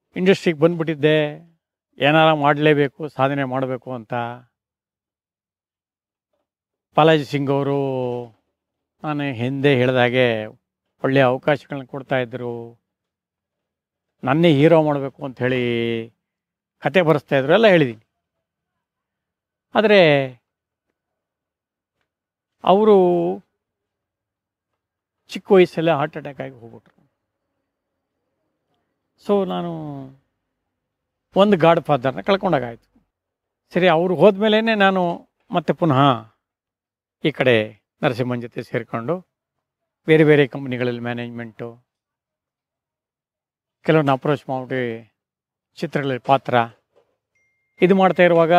ಇಂಡಸ್ಟ್ರಿಗೆ ಬಂದ್ಬಿಟ್ಟಿದ್ದೆ ಏನಾರ ಮಾಡಲೇಬೇಕು ಸಾಧನೆ ಮಾಡಬೇಕು ಅಂತ ಬಾಲಾಜಿ ಸಿಂಗ್ ಅವರು ನಾನು ಹಿಂದೆ ಹೇಳಿದ ಹಾಗೆ ಒಳ್ಳೆಯ ಅವಕಾಶಗಳನ್ನ ಕೊಡ್ತಾ ಇದ್ದರು ನನ್ನೇ ಹೀರೋ ಮಾಡಬೇಕು ಅಂತ ಹೇಳಿ ಕತೆ ಬರೆಸ್ತಾ ಇದ್ರು ಎಲ್ಲ ಹೇಳಿದ್ದೀನಿ ಆದರೆ ಅವರು ಚಿಕ್ಕ ವಯಸ್ಸಲ್ಲೇ ಹಾರ್ಟ್ ಅಟ್ಯಾಕ್ ಆಗಿ ಹೋಗ್ಬಿಟ್ರು ಸೊ ನಾನು ಒಂದು ಗಾಡ್ ಫಾದರ್ನ ಕಳ್ಕೊಂಡಾಗಾಯಿತು ಸರಿ ಅವರು ಹೋದ್ಮೇಲೆ ನಾನು ಮತ್ತೆ ಪುನಃ ಈ ಕಡೆ ನರಸಿಂಹನ್ ಜೊತೆ ಸೇರಿಕೊಂಡು ಬೇರೆ ಬೇರೆ ಕಂಪ್ನಿಗಳಲ್ಲಿ ಮ್ಯಾನೇಜ್ಮೆಂಟು ಕೆಲವನ್ನ ಅಪ್ರೋಚ್ ಮಾಡಿ ಚಿತ್ರಗಳಲ್ಲಿ ಪಾತ್ರ ಇದು ಮಾಡ್ತಾ ಇರುವಾಗ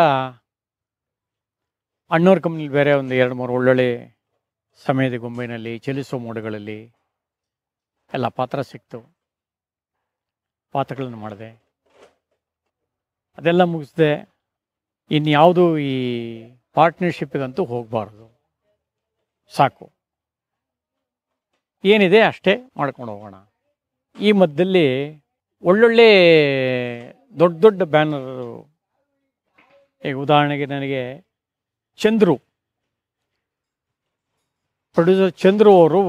ಅಣ್ಣವ್ರ ಕಂಪ್ನಿಲಿ ಬೇರೆ ಒಂದು ಎರಡು ಮೂರು ಒಳ್ಳೊಳ್ಳೆ ಸಮಯದ ಗೊಂಬೆನಲ್ಲಿ ಚಲಿಸೋ ಮೋಡಗಳಲ್ಲಿ ಎಲ್ಲ ಪಾತ್ರ ಸಿಕ್ತು ಪಾತ್ರಗಳನ್ನು ಮಾಡಿದೆ ಅದೆಲ್ಲ ಮುಗಿಸ್ದೆ ಇನ್ಯಾವುದು ಈ ಪಾರ್ಟ್ನರ್ಶಿಪ್ಪಿಗಂತೂ ಹೋಗಬಾರ್ದು ಸಾಕು ಏನಿದೆ ಅಷ್ಟೇ ಮಾಡ್ಕೊಂಡು ಹೋಗೋಣ ಈ ಮಧ್ಯದಲ್ಲಿ ಒಳ್ಳೊಳ್ಳೆ ದೊಡ್ಡ ದೊಡ್ಡ ಬ್ಯಾನರ್ ಈಗ ಉದಾಹರಣೆಗೆ ನನಗೆ ಚಂದ್ರು ಪ್ರೊಡ್ಯೂಸರ್ ಚಂದ್ರು ಅವರು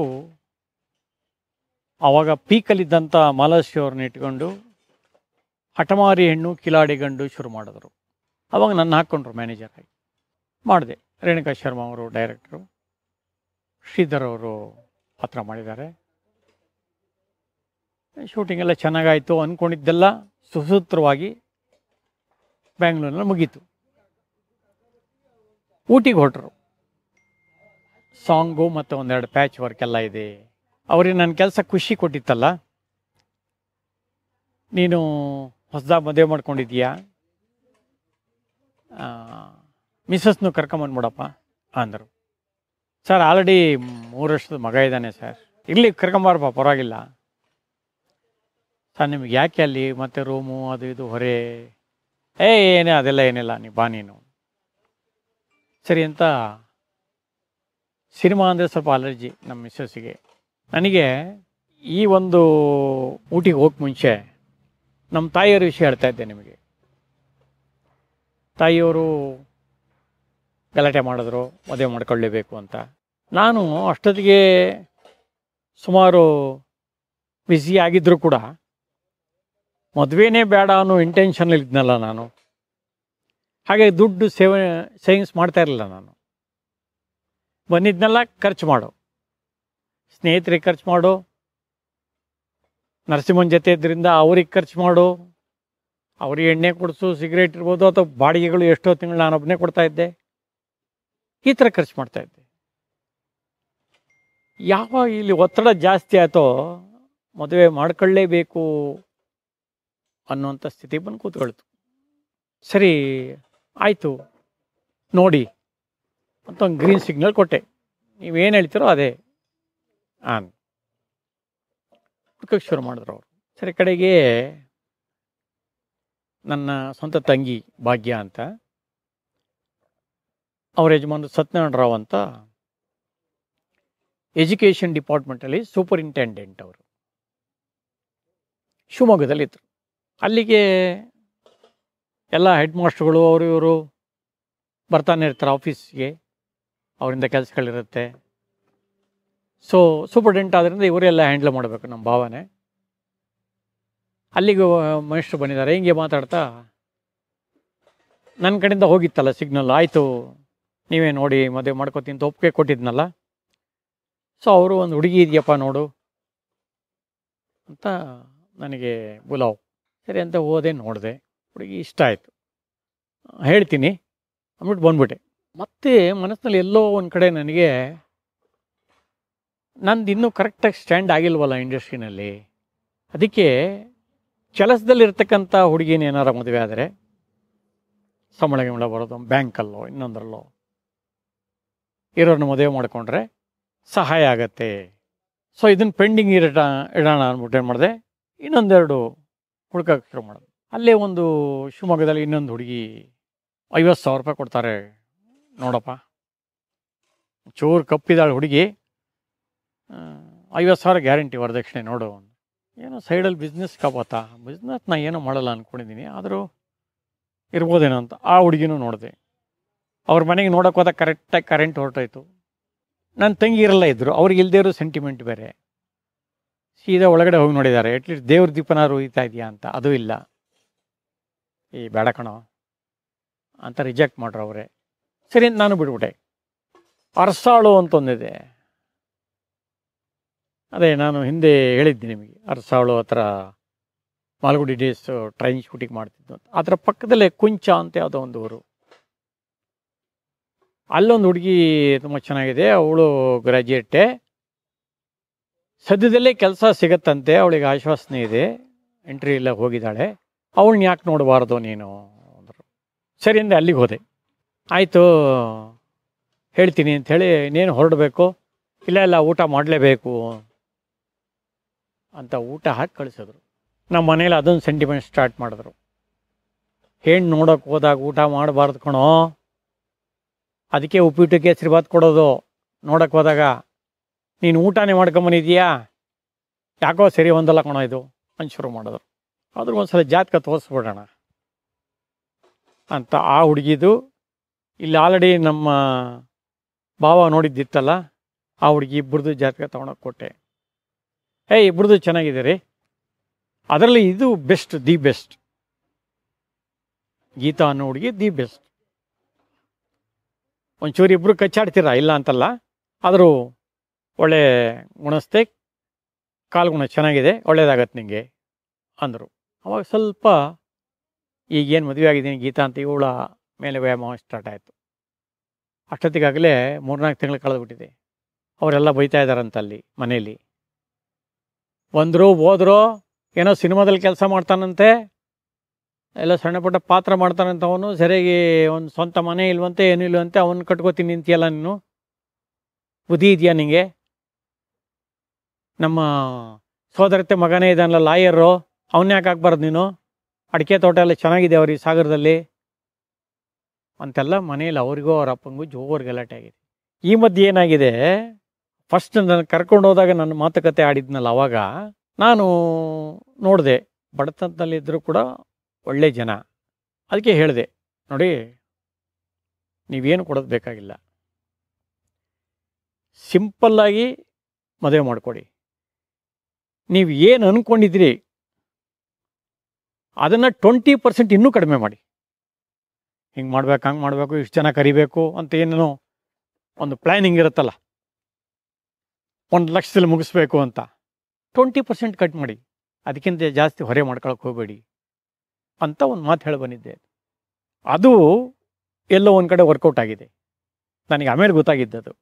ಆವಾಗ ಪೀಕಲ್ಲಿದ್ದಂಥ ಮಾಲಾಶ್ರೀ ಅವ್ರನ್ನ ಇಟ್ಕೊಂಡು ಹಠಮಾರಿ ಹೆಣ್ಣು ಕಿಲಾಡಿ ಗಂಡು ಶುರು ಮಾಡಿದ್ರು ಅವಾಗ ನನ್ನ ಹಾಕ್ಕೊಂಡ್ರು ಮ್ಯಾನೇಜರ್ ಆಗಿ ಮಾಡಿದೆ ರೇಣುಕಾ ಶರ್ಮಾ ಅವರು ಡೈರೆಕ್ಟ್ರು ಶ್ರೀಧರ್ ಅವರು ಪಾತ್ರ ಮಾಡಿದ್ದಾರೆ ಶೂಟಿಂಗ್ ಎಲ್ಲ ಚೆನ್ನಾಗಾಯಿತು ಅಂದ್ಕೊಂಡಿದ್ದೆಲ್ಲ ಸುಸೂತ್ರವಾಗಿ ಬ್ಯಾಂಗ್ಳೂರಿನಲ್ಲಿ ಮುಗೀತು ಊಟಿಗೆ ಹೊರಟರು ಸಾಂಗು ಮತ್ತು ಒಂದೆರಡು ಪ್ಯಾಚ್ ವರ್ಕ್ ಎಲ್ಲ ಇದೆ ಅವ್ರಿಗೆ ನನ್ನ ಕೆಲಸ ಖುಷಿ ಕೊಟ್ಟಿತ್ತಲ್ಲ ನೀನು ಹೊಸದಾಗಿ ಮದುವೆ ಮಾಡ್ಕೊಂಡಿದ್ದೀಯಾ ಮಿಸ್ಸಸ್ನು ಕರ್ಕೊಂಬಂದ್ಬಿಡಪ್ಪ ಅಂದರು ಸರ್ ಆಲ್ರೆಡಿ ಮೂರು ವರ್ಷದ ಮಗ ಇದ್ದಾನೆ ಸರ್ ಇಲ್ಲಿ ಕರ್ಕೊಂಬಾರಪ್ಪ ಪರವಾಗಿಲ್ಲ ಸರ್ ನಿಮ್ಗೆ ಯಾಕೆ ಅಲ್ಲಿ ಮತ್ತೆ ರೂಮು ಅದು ಇದು ಹೊರೆ ಏ ಏನೇ ಅದೆಲ್ಲ ಏನಿಲ್ಲ ನೀ ಬಾ ನೀನು ಸರಿ ಅಂತ ಸಿನಿಮಾ ಅಂದರೆ ಸ್ವಲ್ಪ ಅಲರ್ಜಿ ನಮ್ಮ ಮಿಸ್ಸಸ್ಸಿಗೆ ನನಗೆ ಈ ಒಂದು ಊಟಿಗೆ ಹೋಗಕ್ಕೆ ಮುಂಚೆ ನಮ್ಮ ತಾಯಿಯವ್ರ ವಿಷಯ ಹೇಳ್ತಾ ಇದ್ದೆ ನಿಮಗೆ ತಾಯಿಯವರು ಗಲಾಟೆ ಮಾಡಿದ್ರು ಮದುವೆ ಮಾಡ್ಕೊಳ್ಳೇಬೇಕು ಅಂತ ನಾನು ಅಷ್ಟೊತ್ತಿಗೆ ಸುಮಾರು ಬ್ಯುಸಿ ಆಗಿದ್ದರೂ ಕೂಡ ಮದುವೆನೇ ಬೇಡ ಅನ್ನೋ ಇಂಟೆನ್ಷನಲ್ಲಿ ಇದ್ನಲ್ಲ ನಾನು ಹಾಗೆ ದುಡ್ಡು ಸೇವೆ ಸೇವಿಂಗ್ಸ್ ಮಾಡ್ತಾ ಇರಲಿಲ್ಲ ನಾನು ಬಂದಿದ್ನೆಲ್ಲ ಖರ್ಚು ಮಾಡು ಸ್ನೇಹಿತರಿಗೆ ಖರ್ಚು ಮಾಡು ನರಸಿಂಹನ ಜೊತೆ ಇದ್ದರಿಂದ ಅವ್ರಿಗೆ ಖರ್ಚು ಮಾಡು ಅವ್ರಿಗೆ ಎಣ್ಣೆ ಕೊಡಿಸು ಸಿಗರೇಟ್ ಇರ್ಬೋದು ಅಥವಾ ಬಾಡಿಗೆಗಳು ಎಷ್ಟೋ ತಿಂಗಳು ನಾನು ಒಬ್ಬನೇ ಕೊಡ್ತಾ ಇದ್ದೆ ಈ ಥರ ಖರ್ಚು ಮಾಡ್ತಾ ಇದ್ದೆ ಯಾವಾಗ ಇಲ್ಲಿ ಒತ್ತಡ ಜಾಸ್ತಿ ಆಯ್ತೋ ಮದುವೆ ಮಾಡ್ಕೊಳ್ಳೇಬೇಕು ಅನ್ನುವಂಥ ಸ್ಥಿತಿ ಬಂದು ಕೂತ್ಕೊಳ್ತು ಸರಿ ಆಯಿತು ನೋಡಿ ಅಂತ ಒಂದು ಗ್ರೀನ್ ಸಿಗ್ನಲ್ ಕೊಟ್ಟೆ ನೀವೇನು ಹೇಳ್ತೀರೋ ಅದೇ ಆನ್ ಹುಡ್ಕಕ್ಕೆ ಶುರು ಮಾಡಿದ್ರು ಅವರು ಸರಿ ಕಡೆಗೆ ನನ್ನ ಸ್ವಂತ ತಂಗಿ ಭಾಗ್ಯ ಅಂತ ಅವ್ರ ಯಜಮಾನರು ಸತ್ಯನಾರಾಯಣ ರಾವ್ ಅಂತ ಎಜುಕೇಷನ್ ಡಿಪಾರ್ಟ್ಮೆಂಟಲ್ಲಿ ಸೂಪರಿಂಟೆಂಡೆಂಟ್ ಅವರು ಶಿವಮೊಗ್ಗದಲ್ಲಿದ್ದರು ಅಲ್ಲಿಗೆ ಎಲ್ಲ ಹೆಡ್ ಮಾಸ್ಟ್ರುಗಳು ಅವರು ಇವರು ಬರ್ತಾನೆ ಇರ್ತಾರೆ ಆಫೀಸ್ಗೆ ಅವರಿಂದ ಕೆಲಸಗಳಿರುತ್ತೆ ಸೊ ಸೂಪರ್ಡೆಂಟ್ ಆದ್ದರಿಂದ ಇವರೆಲ್ಲ ಹ್ಯಾಂಡಲ್ ಮಾಡಬೇಕು ನಮ್ಮ ಭಾವನೆ ಅಲ್ಲಿಗೆ ಮನುಷ್ಯರು ಬಂದಿದ್ದಾರೆ ಹಿಂಗೆ ಮಾತಾಡ್ತಾ ನನ್ನ ಕಡೆಯಿಂದ ಹೋಗಿತ್ತಲ್ಲ ಸಿಗ್ನಲ್ ಆಯಿತು ನೀವೇ ನೋಡಿ ಮದುವೆ ಮಾಡ್ಕೋತೀನಿ ಅಂತ ಒಪ್ಪಿಗೆ ಕೊಟ್ಟಿದ್ನಲ್ಲ ಸೊ ಅವರು ಒಂದು ಹುಡುಗಿ ಇದೆಯಪ್ಪ ನೋಡು ಅಂತ ನನಗೆ ಬುಲಾವ್ ಸರಿ ಅಂತ ಹೋದೆ ನೋಡಿದೆ ಹುಡುಗಿ ಇಷ್ಟ ಆಯಿತು ಹೇಳ್ತೀನಿ ಅಂದ್ಬಿಟ್ಟು ಬಂದ್ಬಿಟ್ಟೆ ಮತ್ತೆ ಮನಸ್ಸಿನಲ್ಲಿ ಎಲ್ಲೋ ಒಂದು ಕಡೆ ನನಗೆ ನಂದು ಇನ್ನೂ ಕರೆಕ್ಟಾಗಿ ಸ್ಟ್ಯಾಂಡ್ ಆಗಿಲ್ವಲ್ಲ ಇಂಡಸ್ಟ್ರಿನಲ್ಲಿ ಅದಕ್ಕೆ ಕೆಲಸದಲ್ಲಿರ್ತಕ್ಕಂಥ ಹುಡುಗಿನ ಏನಾರ ಮದುವೆ ಆದರೆ ಸಂಬಳ ಗಿಂಬಳ ಬರೋದು ಬ್ಯಾಂಕಲ್ಲೋ ಇನ್ನೊಂದರಲ್ಲೋ ಇರೋರನ್ನ ಮದುವೆ ಮಾಡಿಕೊಂಡ್ರೆ ಸಹಾಯ ಆಗತ್ತೆ ಸೊ ಇದನ್ನು ಪೆಂಡಿಂಗ್ ಇಡ ಇಡೋಣ ಅಂದ್ಬಿಟ್ಟು ಏನು ಮಾಡಿದೆ ಇನ್ನೊಂದೆರಡು ಹುಡ್ಕಕ್ಕೆ ಶುರು ಮಾಡೋದು ಅಲ್ಲೇ ಒಂದು ಶಿವಮೊಗ್ಗದಲ್ಲಿ ಇನ್ನೊಂದು ಹುಡುಗಿ ಐವತ್ತು ಸಾವಿರ ರೂಪಾಯಿ ಕೊಡ್ತಾರೆ ನೋಡಪ್ಪ ಚೂರು ಕಪ್ಪಿದಾಳು ಹುಡುಗಿ ಐವತ್ತು ಸಾವಿರ ಗ್ಯಾರಂಟಿ ವರದಕ್ಷಿಣೆ ನೋಡು ಏನೋ ಸೈಡಲ್ಲಿ ಬಿಸ್ನೆಸ್ ಕಾಪಾತ ಬಿಸ್ನೆಸ್ ನಾ ಏನೋ ಮಾಡಲ್ಲ ಅಂದ್ಕೊಂಡಿದ್ದೀನಿ ಆದರೂ ಇರ್ಬೋದೇನೋ ಅಂತ ಆ ಹುಡುಗಿನೂ ನೋಡಿದೆ ಅವ್ರ ಮನೆಗೆ ನೋಡೋಕೆ ಹೋದಾಗ ಕರೆಕ್ಟಾಗಿ ಕರೆಂಟ್ ಹೊರಟೋಯ್ತು ನನ್ನ ತಂಗಿ ಇರಲ್ಲ ಇದ್ದರು ಅವ್ರಿಗೆ ಇಲ್ಲದೇ ಇರೋ ಸೆಂಟಿಮೆಂಟ್ ಬೇರೆ ಸೀದಾ ಒಳಗಡೆ ಹೋಗಿ ನೋಡಿದ್ದಾರೆ ಅಟ್ಲೀಸ್ಟ್ ದೇವ್ರ ದೀಪನಾರು ಉಯ್ತಾ ಇದೆಯಾ ಅಂತ ಅದು ಇಲ್ಲ ಈ ಬೇಡ ಕಣೋ ಅಂತ ರಿಜೆಕ್ಟ್ ಮಾಡ್ರು ಅವರೇ ಸರಿ ಅಂತ ನಾನು ಬಿಟ್ಬಿಟ್ಟೆ ಅರಸಾಳು ಅಂತ ಒಂದಿದೆ ಅದೇ ನಾನು ಹಿಂದೆ ಹೇಳಿದ್ದೆ ನಿಮಗೆ ಅರಸಾಳು ಹತ್ರ ಮಾಲ್ಗುಡಿ ಡೇಸ್ ಟ್ರೈನ್ ಶೂಟಿಂಗ್ ಮಾಡ್ತಿದ್ದು ಅಂತ ಅದರ ಪಕ್ಕದಲ್ಲೇ ಕುಂಚ ಅಂತ ಯಾವುದೋ ಒಂದು ಊರು ಅಲ್ಲೊಂದು ಹುಡುಗಿ ತುಂಬ ಚೆನ್ನಾಗಿದೆ ಅವಳು ಗ್ರಾಜ್ಯುಯೇಟೆ ಸದ್ಯದಲ್ಲೇ ಕೆಲಸ ಸಿಗತ್ತಂತೆ ಅವಳಿಗೆ ಆಶ್ವಾಸನೆ ಇದೆ ಎಂಟ್ರಿ ಇಲ್ಲ ಹೋಗಿದ್ದಾಳೆ ಅವಳನ್ನ ಯಾಕೆ ನೋಡಬಾರ್ದು ನೀನು ಅಂದರು ಸರಿ ಅಂದೆ ಅಲ್ಲಿಗೆ ಹೋದೆ ಆಯಿತು ಹೇಳ್ತೀನಿ ಅಂಥೇಳಿ ಇನ್ನೇನು ಹೊರಡಬೇಕು ಇಲ್ಲ ಇಲ್ಲ ಊಟ ಮಾಡಲೇಬೇಕು ಅಂತ ಊಟ ಹಾಕಿ ಕಳಿಸಿದ್ರು ನಮ್ಮ ಮನೇಲಿ ಅದೊಂದು ಸೆಂಟಿಮೆಂಟ್ ಸ್ಟಾರ್ಟ್ ಮಾಡಿದ್ರು ಹೆಣ್ಣು ನೋಡೋಕೆ ಹೋದಾಗ ಊಟ ಮಾಡಬಾರ್ದು ಕಣೋ ಅದಕ್ಕೆ ಉಪ್ಪಿಟ್ಟು ಕೇಸರಿ ಬಾತ್ ಕೊಡೋದು ನೋಡೋಕೆ ಹೋದಾಗ ನೀನು ಊಟನೇ ಮಾಡ್ಕೊಂಬನಿದೀಯಾ ಯಾಕೋ ಸರಿ ಒಂದಲ್ಲ ಕಣೋ ಇದು ಅಂತ ಶುರು ಮಾಡಿದ್ರು ಆದ್ರೂ ಒಂದ್ಸಲ ಜಾತಕ ತೋರಿಸ್ಬಿಡೋಣ ಅಂತ ಆ ಹುಡುಗಿದು ಇಲ್ಲಿ ಆಲ್ರೆಡಿ ನಮ್ಮ ಭಾವ ನೋಡಿದ್ದಿತ್ತಲ್ಲ ಆ ಹುಡುಗಿ ಇಬ್ಬರದು ಜಾತಕ ತೊಗೊಂಡೋಗಿ ಕೊಟ್ಟೆ ಏ ಇಬ್ಬರದು ಚೆನ್ನಾಗಿದೆ ರೀ ಅದರಲ್ಲಿ ಇದು ಬೆಸ್ಟ್ ದಿ ಬೆಸ್ಟ್ ಗೀತಾ ಅನ್ನೋ ಹುಡುಗಿ ದಿ ಬೆಸ್ಟ್ ಒಂಚೂರು ಇಬ್ಬರು ಕಚ್ಚಾಡ್ತೀರಾ ಇಲ್ಲ ಅಂತಲ್ಲ ಆದರೂ ಒಳ್ಳೆ ಗುಣಸ್ತೆ ಕಾಲ್ಗುಣ ಚೆನ್ನಾಗಿದೆ ಒಳ್ಳೇದಾಗತ್ತೆ ನಿಂಗೆ ಅಂದರು ಅವಾಗ ಸ್ವಲ್ಪ ಈಗೇನು ಮದುವೆ ಆಗಿದ್ದೀನಿ ಗೀತಾ ಅಂತ ಇವಳ ಮೇಲೆ ವ್ಯಾಯಾಮ ಸ್ಟಾರ್ಟ್ ಆಯಿತು ಅಷ್ಟೊತ್ತಿಗಾಗಲೇ ಮೂರ್ನಾಲ್ಕು ತಿಂಗಳು ಕಳೆದ್ಬಿಟ್ಟಿದೆ ಅವರೆಲ್ಲ ಬೈತಾ ಇದ್ದಾರಂತ ಅಲ್ಲಿ ಮನೆಯಲ್ಲಿ ಬಂದರು ಹೋದ್ರು ಏನೋ ಸಿನಿಮಾದಲ್ಲಿ ಕೆಲಸ ಮಾಡ್ತಾನಂತೆ ಎಲ್ಲ ಸಣ್ಣ ಪುಟ್ಟ ಪಾತ್ರ ಮಾಡ್ತಾನಂತ ಅವನು ಸರಿಯಾಗಿ ಒಂದು ಸ್ವಂತ ಮನೆ ಇಲ್ವಂತೆ ಏನೂ ಇಲ್ವಂತೆ ಅವನು ಕಟ್ಕೋತೀನಿ ನಿಂತಿಯಲ್ಲ ನೀನು ಬುದ್ಧಿ ಇದೆಯಾ ನಿಂಗೆ ನಮ್ಮ ಸೋದರತೆ ಮಗನೇ ಇದ್ದಾನಲ್ಲ ಲಾಯರು ಅವನ್ನ ಯಾಕೆ ಹಾಕ್ಬಾರ್ದು ನೀನು ಅಡಿಕೆ ತೋಟ ಎಲ್ಲ ಚೆನ್ನಾಗಿದೆ ಅವ್ರಿಗೆ ಸಾಗರದಲ್ಲಿ ಅಂತೆಲ್ಲ ಮನೇಲಿ ಅವ್ರಿಗೂ ಅವ್ರ ಅಪ್ಪಂಗೂ ಜೋರು ಗಲಾಟೆ ಆಗಿದೆ ಈ ಮಧ್ಯೆ ಏನಾಗಿದೆ ಫಸ್ಟ್ ನನ್ನ ಕರ್ಕೊಂಡು ಹೋದಾಗ ನನ್ನ ಮಾತುಕತೆ ಆಡಿದ್ನಲ್ಲ ಅವಾಗ ನಾನು ನೋಡಿದೆ ಬಡತನದಲ್ಲಿದ್ದರೂ ಕೂಡ ಒಳ್ಳೆ ಜನ ಅದಕ್ಕೆ ಹೇಳಿದೆ ನೋಡಿ ನೀವೇನು ಕೊಡೋದು ಬೇಕಾಗಿಲ್ಲ ಸಿಂಪಲ್ಲಾಗಿ ಮದುವೆ ಮಾಡಿಕೊಡಿ ನೀವು ಏನು ಅಂದ್ಕೊಂಡಿದ್ರಿ ಅದನ್ನು ಟ್ವೆಂಟಿ ಪರ್ಸೆಂಟ್ ಇನ್ನೂ ಕಡಿಮೆ ಮಾಡಿ ಹಿಂಗೆ ಮಾಡ್ಬೇಕು ಹಂಗೆ ಮಾಡಬೇಕು ಇಷ್ಟು ಜನ ಕರಿಬೇಕು ಅಂತ ಏನೇನೋ ಒಂದು ಪ್ಲ್ಯಾನಿಂಗ್ ಇರುತ್ತಲ್ಲ ಒಂದು ಲಕ್ಷದಲ್ಲಿ ಮುಗಿಸ್ಬೇಕು ಅಂತ ಟ್ವೆಂಟಿ ಪರ್ಸೆಂಟ್ ಕಟ್ ಮಾಡಿ ಅದಕ್ಕಿಂತ ಜಾಸ್ತಿ ಹೊರೆ ಮಾಡ್ಕೊಳಕ್ಕೆ ಹೋಗಬೇಡಿ ಅಂತ ಒಂದು ಮಾತು ಹೇಳಿ ಬಂದಿದ್ದೆ ಅದು ಎಲ್ಲೋ ಒಂದು ಕಡೆ ವರ್ಕೌಟ್ ಆಗಿದೆ ನನಗೆ ಆಮೇಲೆ ಗೊತ್ತಾಗಿದ್ದದು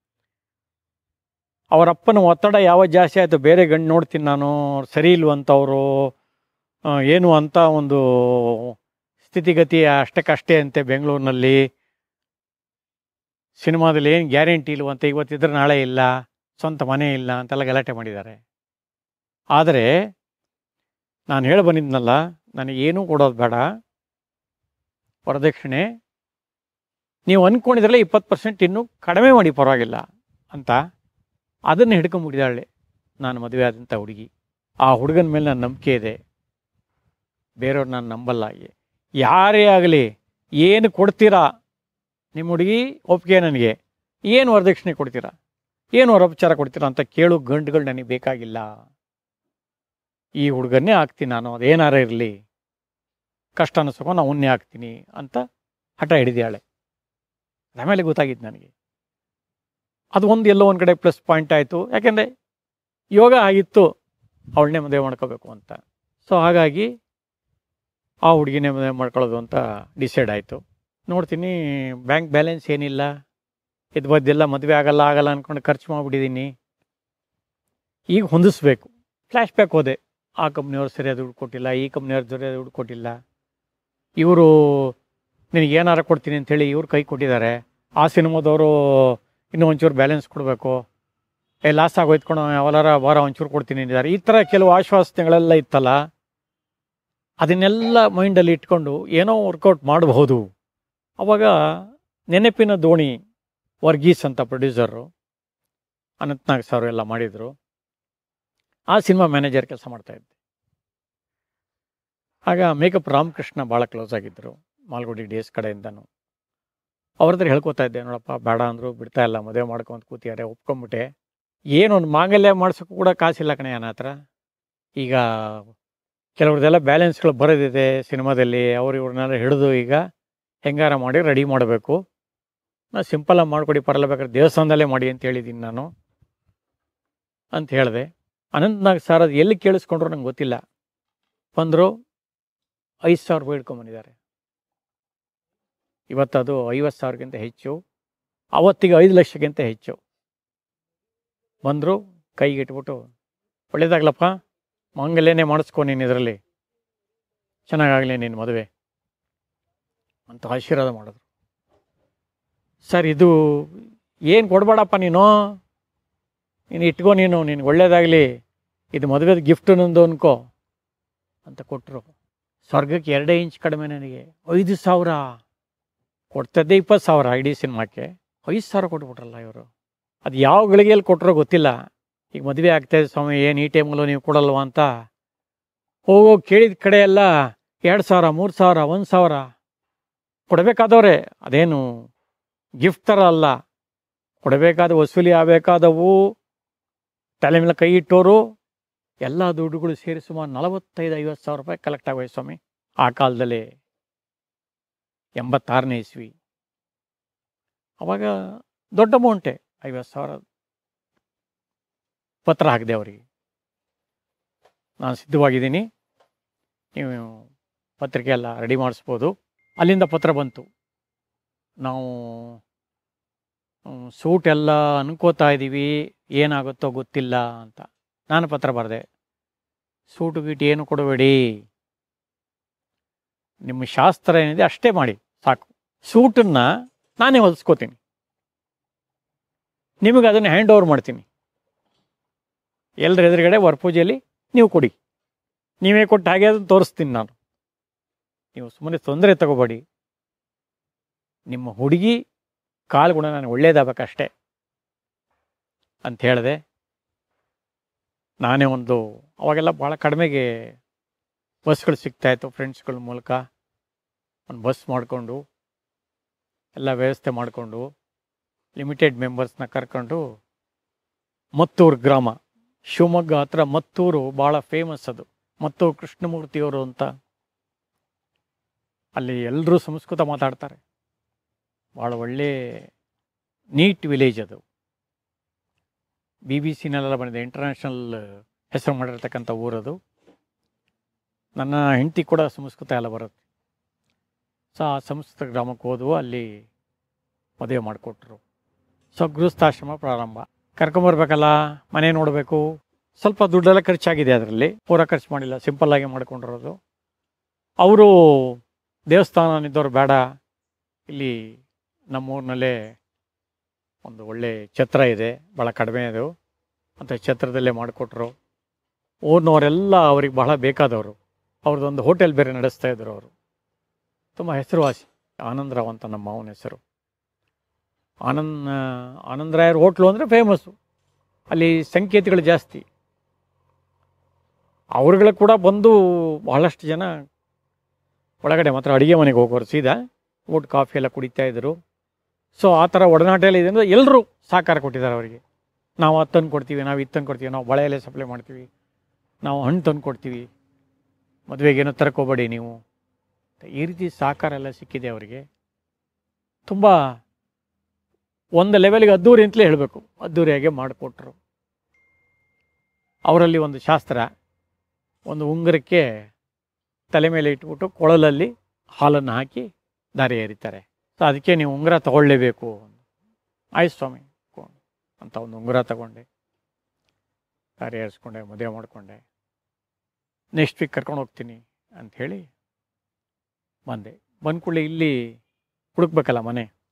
ಅವರ ಅಪ್ಪನ ಒತ್ತಡ ಯಾವಾಗ ಜಾಸ್ತಿ ಆಯಿತು ಬೇರೆ ಗಂಡು ನೋಡ್ತೀನಿ ನಾನು ಸರಿ ಇಲ್ವಂತವರು ಏನು ಅಂತ ಒಂದು ಸ್ಥಿತಿಗತಿ ಅಷ್ಟಕ್ಕಷ್ಟೇ ಅಂತೆ ಬೆಂಗಳೂರಿನಲ್ಲಿ ಸಿನಿಮಾದಲ್ಲಿ ಏನು ಗ್ಯಾರಂಟಿ ಇಲ್ವಂತೆ ಇವತ್ತಿದ್ರೆ ನಾಳೆ ಇಲ್ಲ ಸ್ವಂತ ಮನೆ ಇಲ್ಲ ಅಂತೆಲ್ಲ ಗಲಾಟೆ ಮಾಡಿದ್ದಾರೆ ಆದರೆ ನಾನು ಹೇಳಿ ಬಂದಿದ್ನಲ್ಲ ನನಗೇನೂ ಕೊಡೋದು ಬೇಡ ವರದಕ್ಷಿಣೆ ನೀವು ಅಂದ್ಕೊಂಡಿದ್ರಲ್ಲ ಇಪ್ಪತ್ತು ಪರ್ಸೆಂಟ್ ಇನ್ನೂ ಕಡಿಮೆ ಮಾಡಿ ಪರವಾಗಿಲ್ಲ ಅಂತ ಅದನ್ನು ಹಿಡ್ಕೊಂಬಿಟ್ಟಿದ್ದಾಳೆ ನಾನು ಮದುವೆ ಆದಂಥ ಹುಡುಗಿ ಆ ಹುಡುಗನ ಮೇಲೆ ನನ್ನ ನಂಬಿಕೆ ಇದೆ ಬೇರೆಯವ್ರು ನಾನು ನಂಬಲ್ಲ ಯಾರೇ ಆಗಲಿ ಏನು ಕೊಡ್ತೀರಾ ನಿಮ್ಮ ಹುಡುಗಿ ಒಪ್ಪಿಗೆ ನನಗೆ ಏನು ವರದಕ್ಷಿಣೆ ಕೊಡ್ತೀರಾ ಏನು ವರಪಚಾರ ಕೊಡ್ತೀರಾ ಅಂತ ಕೇಳು ಗಂಡುಗಳು ನನಗೆ ಬೇಕಾಗಿಲ್ಲ ಈ ಹುಡುಗನ್ನೇ ಹಾಕ್ತೀನಿ ನಾನು ಅದೇನಾರ ಇರಲಿ ಕಷ್ಟ ಅನಿಸ್ಕೊಂಡು ಅವನ್ನೇ ಹಾಕ್ತೀನಿ ಅಂತ ಹಠ ಹಿಡಿದಾಳೆ ಆಮೇಲೆ ಗೊತ್ತಾಗಿದ್ದು ನನಗೆ ಅದು ಒಂದು ಎಲ್ಲೋ ಒಂದು ಕಡೆ ಪ್ಲಸ್ ಪಾಯಿಂಟ್ ಆಯಿತು ಯಾಕೆಂದರೆ ಯೋಗ ಆಗಿತ್ತು ಅವಳನ್ನೇ ಮದುವೆ ಮಾಡ್ಕೋಬೇಕು ಅಂತ ಸೊ ಹಾಗಾಗಿ ಆ ಹುಡುಗಿನೇ ಮದುವೆ ಮಾಡ್ಕೊಳ್ಳೋದು ಅಂತ ಡಿಸೈಡ್ ಆಯಿತು ನೋಡ್ತೀನಿ ಬ್ಯಾಂಕ್ ಬ್ಯಾಲೆನ್ಸ್ ಏನಿಲ್ಲ ಇದು ಬದ್ದೆಲ್ಲ ಮದುವೆ ಆಗಲ್ಲ ಆಗಲ್ಲ ಅಂದ್ಕೊಂಡು ಖರ್ಚು ಮಾಡಿಬಿಟ್ಟಿದ್ದೀನಿ ಈಗ ಹೊಂದಿಸ್ಬೇಕು ಫ್ಲ್ಯಾಶ್ ಬ್ಯಾಕ್ ಹೋದೆ ಆ ಕಂಪ್ನಿಯವ್ರು ಸರಿಯಾದ ದುಡ್ಡು ಕೊಟ್ಟಿಲ್ಲ ಈ ಕಂಪ್ನಿಯವ್ರು ಸರಿಯಾದ ದುಡ್ಡು ಕೊಟ್ಟಿಲ್ಲ ಇವರು ನಿನಗೆ ಏನಾರ ಕೊಡ್ತೀನಿ ಅಂಥೇಳಿ ಇವ್ರು ಕೈ ಕೊಟ್ಟಿದ್ದಾರೆ ಆ ಸಿನಿಮಾದವರು ಇನ್ನೂ ಒಂಚೂರು ಬ್ಯಾಲೆನ್ಸ್ ಕೊಡಬೇಕು ಏ ಲಾಸ್ ಆಗೋಯ್ತ್ಕೊಂಡು ಯಾವಲಾರ ವಾರ ಒಂಚೂರು ಕೊಡ್ತೀನಿ ಅಂದಿದ್ದಾರೆ ಈ ಥರ ಕೆಲವು ಆಶ್ವಾಸನೆಗಳೆಲ್ಲ ಇತ್ತಲ್ಲ ಅದನ್ನೆಲ್ಲ ಮೈಂಡಲ್ಲಿ ಇಟ್ಕೊಂಡು ಏನೋ ವರ್ಕೌಟ್ ಮಾಡಬಹುದು ಅವಾಗ ನೆನಪಿನ ದೋಣಿ ವರ್ಗೀಸ್ ಅಂತ ಪ್ರೊಡ್ಯೂಸರು ಅನಂತ್ನಾಗ್ ಸರ್ ಎಲ್ಲ ಮಾಡಿದರು ಆ ಸಿನಿಮಾ ಮ್ಯಾನೇಜರ್ ಕೆಲಸ ಮಾಡ್ತಾ ಇದ್ದೆ ಆಗ ಮೇಕಪ್ ರಾಮಕೃಷ್ಣ ಭಾಳ ಕ್ಲೋಸ್ ಆಗಿದ್ದರು ಮಾಲ್ಗುಡಿ ಡೇಸ್ ಕಡೆಯಿಂದನು ಅವ್ರ ಹತ್ರ ಹೇಳ್ಕೊತಾ ಇದ್ದೆ ನೋಡಪ್ಪ ಬೇಡ ಅಂದರು ಬಿಡ್ತಾ ಇಲ್ಲ ಮದುವೆ ಮಾಡ್ಕೊಂತ ಕೂತಿದ್ದಾರೆ ಒಪ್ಕೊಂಬಿಟ್ಟೆ ಏನೊಂದು ಮಾಂಗಲ್ಯ ಮಾಡ್ಸೋಕ್ಕೂ ಕೂಡ ಕಾಸಿಲ್ಲ ಕಣೆ ನನ್ನ ಹತ್ರ ಈಗ ಕೆಲವ್ರದ್ದೆಲ್ಲ ಬ್ಯಾಲೆನ್ಸ್ಗಳು ಬರೋದಿದೆ ಸಿನಿಮಾದಲ್ಲಿ ಅವ್ರು ಇವ್ರನ್ನೆಲ್ಲ ಹಿಡಿದು ಈಗ ಹೆಂಗಾರ ಮಾಡಿ ರೆಡಿ ಮಾಡಬೇಕು ನಾ ಸಿಂಪಲಾಗಿ ಮಾಡ್ಕೊಡಿ ಪರಲ್ಲ ಬೇಕಾದ್ರೆ ದೇವಸ್ಥಾನದಲ್ಲೇ ಮಾಡಿ ಅಂತ ಹೇಳಿದ್ದೀನಿ ನಾನು ಅಂತ ಹೇಳಿದೆ ಅನಂತನಾಗ್ ಸರ್ ಅದು ಎಲ್ಲಿ ಕೇಳಿಸ್ಕೊಂಡ್ರು ನಂಗೆ ಗೊತ್ತಿಲ್ಲ ಬಂದರು ಐದು ಸಾವಿರ ರೂಪಾಯಿ ಇಟ್ಕೊಂಬಂದಿದ್ದಾರೆ ಇವತ್ತದು ಐವತ್ತು ಸಾವಿರಕ್ಕಿಂತ ಹೆಚ್ಚು ಅವತ್ತಿಗೆ ಐದು ಲಕ್ಷಕ್ಕಿಂತ ಹೆಚ್ಚು ಬಂದರು ಕೈಗೆ ಇಟ್ಬಿಟ್ಟು ಒಳ್ಳೇದಾಗ್ಲಪ್ಪ ಮಾಂಗಲ್ಯನೇ ಮಾಡಿಸ್ಕೊ ನೀನು ಇದರಲ್ಲಿ ಚೆನ್ನಾಗಾಗಲಿ ನಿನ್ನ ಮದುವೆ ಅಂತ ಆಶೀರ್ವಾದ ಮಾಡಿದ್ರು ಸರ್ ಇದು ಏನು ಕೊಡಬೇಡಪ್ಪ ನೀನು ನೀನು ಇಟ್ಕೋ ನೀನು ನಿನ್ಗೆ ಒಳ್ಳೇದಾಗಲಿ ಇದು ಮದುವೆದ ಗಿಫ್ಟ್ ನಂದು ಅನ್ಕೋ ಅಂತ ಕೊಟ್ಟರು ಸ್ವರ್ಗಕ್ಕೆ ಎರಡೇ ಇಂಚ್ ಕಡಿಮೆ ನನಗೆ ಐದು ಸಾವಿರ ಕೊಡ್ತದ್ದೇ ಇಪ್ಪತ್ತು ಸಾವಿರ ಇಡೀ ಸಿನಿಮಾಕ್ಕೆ ಐದು ಸಾವಿರ ಕೊಟ್ಬಿಟ್ರಲ್ಲ ಇವರು ಅದು ಯಾವ ಗಳಿಗೆಯಲ್ಲಿ ಕೊಟ್ಟರೋ ಗೊತ್ತಿಲ್ಲ ಈಗ ಮದುವೆ ಆಗ್ತಾಯಿದೆ ಸ್ವಾಮಿ ಏನು ಈ ಟೈಮಲ್ಲೂ ನೀವು ಕೊಡಲ್ವಾ ಅಂತ ಹೋಗೋ ಕೇಳಿದ ಕಡೆ ಎಲ್ಲ ಎರಡು ಸಾವಿರ ಮೂರು ಸಾವಿರ ಒಂದು ಸಾವಿರ ಕೊಡಬೇಕಾದವ್ರೆ ಅದೇನು ಗಿಫ್ಟ್ ಥರ ಅಲ್ಲ ಕೊಡಬೇಕಾದ ವಸೂಲಿ ಆಗಬೇಕಾದವು ತಲೆ ಮೇಲೆ ಕೈ ಇಟ್ಟೋರು ಎಲ್ಲ ದುಡ್ಡುಗಳು ಸೇರಿ ಸುಮಾರು ನಲವತ್ತೈದು ಐವತ್ತು ಸಾವಿರ ರೂಪಾಯಿ ಕಲೆಕ್ಟ್ ಆಗೋಯ್ತು ಸ್ವಾಮಿ ಆ ಕಾಲದಲ್ಲಿ ಎಂಬತ್ತಾರನೇ ಇಸ್ವಿ ಅವಾಗ ದೊಡ್ಡ ಅಮೌಂಟೆ ಐವತ್ತು ಸಾವಿರ ಪತ್ರ ಹಾಕಿದೆ ಅವರಿಗೆ ನಾನು ಸಿದ್ಧವಾಗಿದ್ದೀನಿ ನೀವು ಪತ್ರಿಕೆ ಎಲ್ಲ ರೆಡಿ ಮಾಡಿಸ್ಬೋದು ಅಲ್ಲಿಂದ ಪತ್ರ ಬಂತು ನಾವು ಸೂಟ್ ಎಲ್ಲ ಅನ್ಕೋತಾ ಇದ್ದೀವಿ ಏನಾಗುತ್ತೋ ಗೊತ್ತಿಲ್ಲ ಅಂತ ನಾನು ಪತ್ರ ಬರೆದೆ ಸೂಟು ಗೀಟು ಏನು ಕೊಡಬೇಡಿ ನಿಮ್ಮ ಶಾಸ್ತ್ರ ಏನಿದೆ ಅಷ್ಟೇ ಮಾಡಿ ಸಾಕು ಸೂಟನ್ನು ನಾನೇ ಹೊಲಿಸ್ಕೋತೀನಿ ನಿಮಗೆ ಅದನ್ನು ಹ್ಯಾಂಡ್ ಓವರ್ ಮಾಡ್ತೀನಿ ಎಲ್ಲರ ಎದುರುಗಡೆ ವರಪೂಜೆಯಲ್ಲಿ ನೀವು ಕೊಡಿ ನೀವೇ ಕೊಟ್ಟು ಹಾಗೆ ಅದನ್ನು ತೋರಿಸ್ತೀನಿ ನಾನು ನೀವು ಸುಮ್ಮನೆ ತೊಂದರೆ ತಗೋಬೇಡಿ ನಿಮ್ಮ ಹುಡುಗಿ ಕಾಲ್ಗುಣ ನನಗೆ ಒಳ್ಳೇದಾಗಬೇಕಷ್ಟೇ ಅಂತ ಹೇಳಿದೆ ನಾನೇ ಒಂದು ಅವಾಗೆಲ್ಲ ಭಾಳ ಕಡಿಮೆಗೆ ಬಸ್ಗಳು ಸಿಗ್ತಾಯಿತ್ತು ಫ್ರೆಂಡ್ಸ್ಗಳ ಮೂಲಕ ಒಂದು ಬಸ್ ಮಾಡಿಕೊಂಡು ಎಲ್ಲ ವ್ಯವಸ್ಥೆ ಮಾಡಿಕೊಂಡು ಲಿಮಿಟೆಡ್ ಮೆಂಬರ್ಸ್ನ ಕರ್ಕೊಂಡು ಮತ್ತೂರು ಗ್ರಾಮ ಶಿವಮೊಗ್ಗ ಹತ್ರ ಮತ್ತೂರು ಭಾಳ ಫೇಮಸ್ ಅದು ಮತ್ತೂರು ಕೃಷ್ಣಮೂರ್ತಿಯವರು ಅಂತ ಅಲ್ಲಿ ಎಲ್ಲರೂ ಸಂಸ್ಕೃತ ಮಾತಾಡ್ತಾರೆ ಭಾಳ ಒಳ್ಳೆ ನೀಟ್ ವಿಲೇಜ್ ಅದು ಬಿ ಬಿ ಸಿನಲ್ಲೆಲ್ಲ ಬಂದಿದೆ ಇಂಟರ್ನ್ಯಾಷನಲ್ ಹೆಸರು ಮಾಡಿರ್ತಕ್ಕಂಥ ಊರದು ನನ್ನ ಹೆಂಡತಿ ಕೂಡ ಸಂಸ್ಕೃತ ಎಲ್ಲ ಬರುತ್ತೆ ಸೊ ಆ ಸಂಸ್ಕೃತ ಗ್ರಾಮಕ್ಕೆ ಹೋದವು ಅಲ್ಲಿ ಮದುವೆ ಮಾಡಿಕೊಟ್ರು ಸೊ ಗೃಹಸ್ಥಾಶ್ರಮ ಪ್ರಾರಂಭ ಕರ್ಕೊಂಬರ್ಬೇಕಲ್ಲ ಮನೆ ನೋಡಬೇಕು ಸ್ವಲ್ಪ ದುಡ್ಡೆಲ್ಲ ಖರ್ಚಾಗಿದೆ ಅದರಲ್ಲಿ ಪೂರ ಖರ್ಚು ಮಾಡಿಲ್ಲ ಸಿಂಪಲ್ಲಾಗಿ ಮಾಡ್ಕೊಂಡಿರೋದು ಅವರು ದೇವಸ್ಥಾನನಿದ್ದವ್ರು ಬೇಡ ಇಲ್ಲಿ ನಮ್ಮೂರಿನಲ್ಲೇ ಒಂದು ಒಳ್ಳೆ ಛತ್ರ ಇದೆ ಭಾಳ ಕಡಿಮೆ ಅದು ಅಂತ ಛತ್ರದಲ್ಲೇ ಮಾಡಿಕೊಟ್ರು ಊರಿನವರೆಲ್ಲ ಅವ್ರಿಗೆ ಬಹಳ ಬೇಕಾದವರು ಅವ್ರದ್ದೊಂದು ಹೋಟೆಲ್ ಬೇರೆ ನಡೆಸ್ತಾ ಇದ್ರು ಅವರು ತುಂಬ ಹೆಸರುವಾಸಿ ಆನಂದರಾವ್ ಅಂತ ನಮ್ಮ ಮಾವನ ಹೆಸರು ಆನಂದ್ ಆನಂದರಾಯರ್ ಹೋಟ್ಲು ಅಂದರೆ ಫೇಮಸ್ಸು ಅಲ್ಲಿ ಸಂಕೇತಗಳು ಜಾಸ್ತಿ ಅವ್ರುಗಳು ಕೂಡ ಬಂದು ಬಹಳಷ್ಟು ಜನ ಒಳಗಡೆ ಮಾತ್ರ ಅಡುಗೆ ಮನೆಗೆ ಹೋಗೋರು ಸೀದಾ ಊಟ ಕಾಫಿ ಎಲ್ಲ ಕುಡಿತಾ ಇದ್ರು ಸೊ ಆ ಥರ ಒಡನಾಟ ಎಲ್ಲ ಇದೆ ಅಂದರೆ ಎಲ್ಲರೂ ಸಹಕಾರ ಕೊಟ್ಟಿದ್ದಾರೆ ಅವರಿಗೆ ನಾವು ಅದು ತಂದು ಕೊಡ್ತೀವಿ ನಾವು ಇದು ತಂದು ಕೊಡ್ತೀವಿ ನಾವು ಬಳೆ ಎಲೆ ಸಪ್ಲೈ ಮಾಡ್ತೀವಿ ನಾವು ಹಣ್ಣು ತಂದು ಕೊಡ್ತೀವಿ ಮದುವೆಗೆ ಏನೋ ತರ್ಕೋಬೇಡಿ ನೀವು ಈ ರೀತಿ ಸಹಕಾರ ಎಲ್ಲ ಸಿಕ್ಕಿದೆ ಅವರಿಗೆ ತುಂಬ ಒಂದು ಲೆವೆಲ್ಗೆ ಅದ್ದೂರಿ ಅಂತಲೇ ಹೇಳಬೇಕು ಅದ್ದೂರಿಯಾಗೆ ಮಾಡಿಕೊಟ್ರು ಅವರಲ್ಲಿ ಒಂದು ಶಾಸ್ತ್ರ ಒಂದು ಉಂಗುರಕ್ಕೆ ತಲೆ ಮೇಲೆ ಇಟ್ಬಿಟ್ಟು ಕೊಳಲಲ್ಲಿ ಹಾಲನ್ನು ಹಾಕಿ ದಾರಿ ಎರಿತಾರೆ ಸೊ ಅದಕ್ಕೆ ನೀವು ಉಂಗುರ ತಗೊಳ್ಳೇಬೇಕು ಆಯ್ತು ಸ್ವಾಮಿ ಕೊ- ಅಂತ ಒಂದು ಉಂಗುರ ತಗೊಂಡೆ ದಾರಿ ಏರಿಸ್ಕೊಂಡೆ ಮದುವೆ ಮಾಡಿಕೊಂಡೆ ನೆಕ್ಸ್ಟ್ ವೀಕ್ ಕರ್ಕೊಂಡು ಹೋಗ್ತೀನಿ ಅಂಥೇಳಿ ಬಂದೆ ಬಂದ ಕೂಡಲೇ ಇಲ್ಲಿ ಹುಡುಕ್ಬೇಕಲ್ಲ ಮನೆ